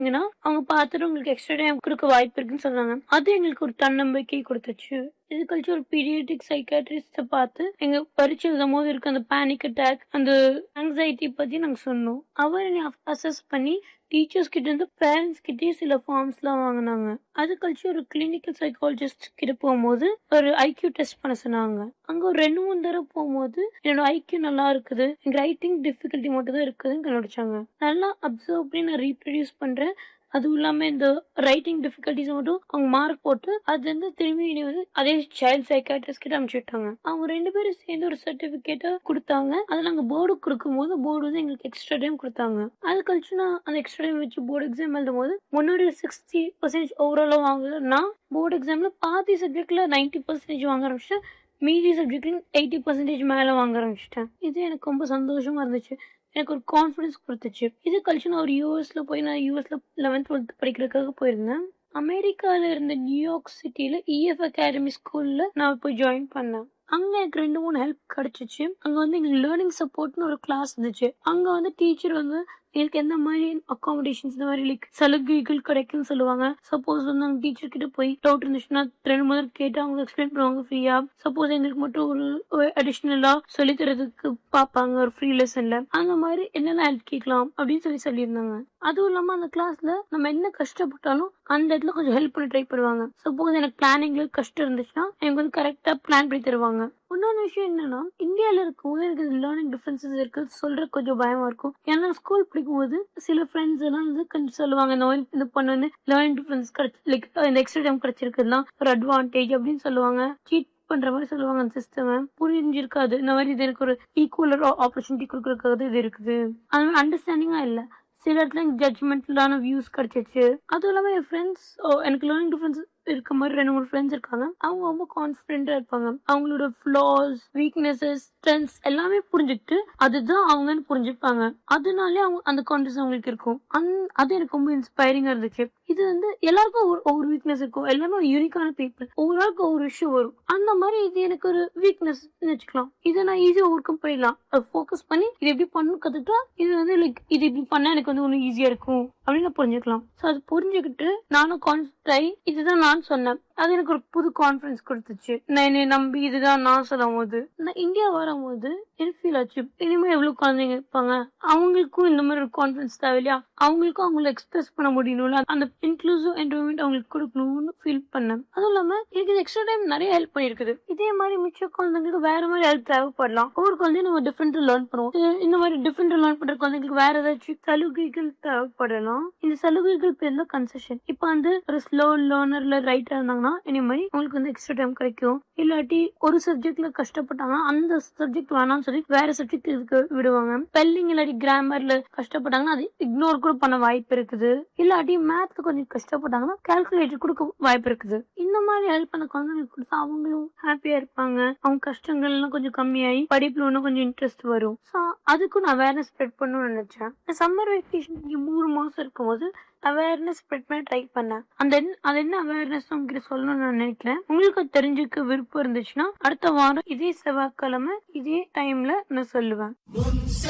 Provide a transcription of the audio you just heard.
ஏன்னா அவங்க பார்த்துட்டு உங்களுக்கு எக்ஸ்ட்ரா டைம் கொடுக்க வாய்ப்பு இருக்குன்னு சொன்னாங்க அது எங்களுக்கு ஒரு தன்னம்பிக்கை கொடுத்துச்சு இது கழிச்சு ஒரு பீடியாட்டிக் சைக்காட்ரிஸ்ட பார்த்து எங்க பரீட்சை எழுதும் போது இருக்க அந்த பேனிக் அட்டாக் அந்த ஆங்ஸைட்டி பத்தி நாங்க சொன்னோம் அவர் என்னை அசஸ் பண்ணி டீச்சர்ஸ் கிட்ட இருந்து பேரண்ட்ஸ் கிட்டயே சில ஃபார்ம்ஸ்லாம் வாங்கினாங்க அது கழிச்சு ஒரு கிளினிக்கல் சைக்காலஜிஸ்ட் கிட்ட போகும்போது ஒரு ஐக்யூ டெஸ்ட் பண்ண சொன்னாங்க அங்க ஒரு ரெண்டு மூணு தடவை போகும்போது என்னோட ஐக்யூ நல்லா இருக்குது எங்க ரைட்டிங் டிஃபிகல்ட்டி மட்டும் தான் இருக்குதுன்னு கண்டுபிடிச்சாங்க நல்லா அப்சர்வ் பண்ணி நான் ரீப்ரொடியூஸ் பண்றேன் அதுவும் இல்லாம இந்த ரைட்டிங் டிஃபிகல்ட்டிஸ் மட்டும் அவங்க மார்க் போட்டு அது வந்து திரும்பி என்னை வந்து அதே சைல்ட் சைக்காட்ரிஸ்ட் கிட்ட அனுப்பிச்சு விட்டாங்க அவங்க ரெண்டு பேரும் சேர்ந்து ஒரு சர்டிபிகேட்டை கொடுத்தாங்க அதை நாங்க போர்டு கொடுக்கும்போது போர்டு வந்து எங்களுக்கு எக்ஸ்ட்ரா டைம் கொடுத்தாங்க அது கழிச்சு நான் அந்த எக்ஸ்ட்ரா டைம் வச்சு போர்டு எக்ஸாம் எழுதும் போது முன்னாடி சிக்ஸ்டி பர்சன்டேஜ் ஓவராலா வாங்குதுன்னா போர்டு எக்ஸாம்ல பாதி சப்ஜெக்ட்ல நைன்டி பர்சன்டேஜ் வாங்க ஆரம்பிச்சிட்டேன் மீதி சப்ஜெக்ட்லையும் எயிட்டி பர்சன்டேஜ் மேலே வாங்க ஆரம்பிச்சிட்டேன் இது எனக்கு ரொம்ப சந்தோஷமா இருந்துச்சு எனக்கு ஒரு கான்ஃபிடன்ஸ் கொடுத்துச்சு இது கழிச்சு நான் ஒரு யூஎஸ்ல போய் நான் யூஎஸ்ல லெவன்த் டுவெல்த் படிக்கிறதுக்காக போயிருந்தேன் அமெரிக்கால இருந்த நியூயார்க் சிட்டில இஎஃப் அகாடமி ஸ்கூல்ல நான் போய் ஜாயின் பண்ணேன் அங்க எனக்கு ரெண்டு மூணு ஹெல்ப் கிடைச்சிச்சு அங்க வந்து எங்களுக்கு லேர்னிங் சப்போர்ட்னு ஒரு கிளாஸ் இருந்துச்சு அங்க வந்து டீச்சர் வந்து எனக்கு எந்த மாதிரி அகாமடேஷன்ஸ் இந்த மாதிரி லைக் சலுகைகள் கிடைக்கும்னு சொல்லுவாங்க சப்போஸ் வந்து அவங்க டீச்சர் கிட்ட போய் டவுட் இருந்துச்சுன்னா ரெண்டு முதல் கேட்டு அவங்க எக்ஸ்பிளைன் பண்ணுவாங்க ஃப்ரீயா சப்போஸ் எங்களுக்கு மட்டும் ஒரு அடிஷ்னலா சொல்லி தரதுக்கு பார்ப்பாங்க ஒரு ஃப்ரீ லெசன்ல அந்த மாதிரி என்னெல்லாம் ஹெல்ப் கேட்கலாம் அப்படின்னு சொல்லி சொல்லியிருந்தாங்க அதுவும் இல்லாம அந்த கிளாஸ்ல நம்ம என்ன கஷ்டப்பட்டாலும் அந்த இடத்துல கொஞ்சம் ஹெல்ப் பண்ண ட்ரை பண்ணுவாங்க சப்போஸ் எனக்கு பிளானிங்ல கஷ்டம் இருந்துச்சுன்னா எனக்கு வந்து கரெக்டா பிளான் பண்ணி தருவாங்க இன்னொன்று விஷயம் என்னன்னா இந்தியாவில் இருக்கும்போது எனக்கு லேர்னிங் டிஃபரன்சஸ் இருக்கு சொல்ற கொஞ்சம் பயமா இருக்கும் ஏன்னா ஸ்கூல் படிக்கும்போது சில ஃப்ரெண்ட்ஸ் எல்லாம் வந்து கொஞ்சம் சொல்லுவாங்க இந்த மாதிரி இது பண்ண வந்து லேர்னிங் டிஃபரன்ஸ் கிடைச்சி லைக் இந்த எக்ஸ்ட்ரா டைம் கிடைச்சிருக்குதுலாம் ஒரு அட்வான்டேஜ் அப்படின்னு சொல்லுவாங்க சீட் பண்ற மாதிரி சொல்லுவாங்க அந்த சிஸ்டம் புரிஞ்சிருக்காது இந்த மாதிரி இது எனக்கு ஒரு ஈக்குவலர் ஆப்பர்ச்சுனிட்டி கொடுக்கறதுக்காக இது இருக்குது அது மாதிரி அண்டர்ஸ்டாண்டிங்கா இல்ல சில இடத்துல ஜட்ஜ்மெண்ட்லான வியூஸ் கிடைச்சிச்சு அதுவும் இல்லாம என் ஃப்ரெண்ட்ஸ் எனக்கு லேர்னிங் டிஃபரன்ஸ் இருக்க மாதிரி ரெண்டு மூணு ஃப்ரெண்ட்ஸ் இருக்காங்க அவங்க ரொம்ப கான்ஃபிடென்ட்டா இருப்பாங்க அவங்களோட ஃபிளாஸ் வீக்னஸஸ் ஸ்ட்ரென்த்ஸ் எல்லாமே புரிஞ்சுக்கிட்டு அதுதான் அவங்கன்னு புரிஞ்சுப்பாங்க அதனாலே அவங்க அந்த கான்ஃபிடன்ஸ் அவங்களுக்கு இருக்கும் அந் அது எனக்கு ரொம்ப இன்ஸ்பைரிங்கா இருந்துச்சு இது வந்து எல்லாருக்கும் ஒவ்வொரு- ஒவ்வொரு வீக்னஸ் இருக்கும் எல்லாரும் ஒரு யூனிக்கான பீப்புள் ஒவ்வொரு ஆளுக்கு ஒவ்வொரு விஷயம் வரும் அந்த மாதிரி இது எனக்கு ஒரு வீக்னஸ் வச்சுக்கலாம் இதை நான் ஈஸியா ஒர்க் அவுட் பண்ணிடலாம் ஃபோக்கஸ் பண்ணி இது எப்படி பண்ணணும் கத்துட்டா இது வந்து லைக் இது இப்படி பண்ணா எனக்கு வந்து ஒன்றும் ஈஸியா இருக்கும் அப்படின்னு நான் புரிஞ்சுக்கலாம் ஸோ அது புரிஞ்சுக்கிட்டு நானும் கான்சென்ட் ஆகி இதுதான் நான் சொன்னேன் அது எனக்கு ஒரு புது கான்ஃபிடன்ஸ் கொடுத்துச்சு நான் என்னை நம்பி இதுதான் நான் சொல்லும் போது நான் இந்தியா வரும்போது எனக்கு ஃபீல் ஆச்சு இனிமே எவ்வளவு குழந்தைங்க இருப்பாங்க அவங்களுக்கும் இந்த மாதிரி ஒரு கான்ஃபிடன்ஸ் தேவையில்லையா அவங்களுக்கும் அவங்கள எக்ஸ்பிரஸ் பண்ண முடியணும்ல அந்த இன்க்ளூசிவ் என்வரன்மெண்ட் அவங்களுக்கு கொடுக்கணும்னு ஃபீல் பண்ணேன் அதுவும் இல்லாம எனக்கு இந்த எக்ஸ்ட்ரா டைம் நிறைய ஹெல்ப் பண்ணிருக்குது இதே மாதிரி மிச்ச குழந்தைங்களுக்கு வேற மாதிரி ஹெல்ப் தேவைப்படலாம் ஒவ்வொரு குழந்தையும் நம்ம டிஃப்ரெண்ட் லேர்ன் பண்ணுவோம் இது- இந்த மாதிரி டிஃப்ரெண்ட் லேர்ன் பண்ற குழந்தைங்களுக்கு வேற ஏதாச்சும் சலுகைகள் தேவைப்படலாம் இந்த சலுகைகள் பேர் தான் கன்செஷன் இப்போ வந்து ஒரு ஸ்லோ லேர்னர்ல ரைட்டா இருந்தாங்கன்னா இனி மாதிரி அவங்களுக்கு வந்து எக்ஸ்ட்ரா டைம் கிடைக்கும் இல்லாட்டி ஒரு சப்ஜெக்ட்ல கஷ்டப்பட்டாங்கன்னா அந்த சப்ஜெக்ட் வேணாம்னு சொல்லி வேற சப்ஜெக்ட் இதுக்கு விடுவாங்க ஸ்பெல்லிங் இல்லாட்டி கிராமர்ல கஷ்டப்பட்டாங்கன்னா அது இக்னோர் கூட பண்ண வாய்ப்பு இருக்குது இல்லாட்டி மேத்ல கொஞ்சம் கஷ்டப்பட்டாங்கன்னா கால்குலேட்டர் கொடுக்க வாய்ப்பு இருக்குது இந்த மாதிரி ஹெல்ப் பண்ண குழந்தைங்களுக்கு கொடுத்தா அவங்களும் ஹாப்பியா இருப்பாங்க அவங்க கஷ்டங்கள் எல்லாம் கொஞ்சம் கம்மியாகி படிப்புல இன்னும் கொஞ்சம் இன்ட்ரெஸ்ட் வரும் ஸோ அதுக்கும் நான் அவேர்னஸ் ஸ்ப்ரெட் பண்ணணும்னு நினைச்சேன் சம்மர் வெக்கேஷன் இங்க மூணு மாசம் இருக்கும்போது அவேர்னஸ் ஸ்ப்ரெட் பண்ண ட்ரை பண்ணேன் அந்த என்ன- அது என்ன அவேர்னஸ் உங்ககிட்ட சொல்லணும்னு நான் நினைக்கிறேன் உங்களுக்கு அது தெரிஞ்சுக்க விருப்பம் இருந்துச்சுன்னா அடுத்த வாரம் இதே செவ்வாய்க்கிழமை இதே டைம்ல நான் சொல்லுவேன்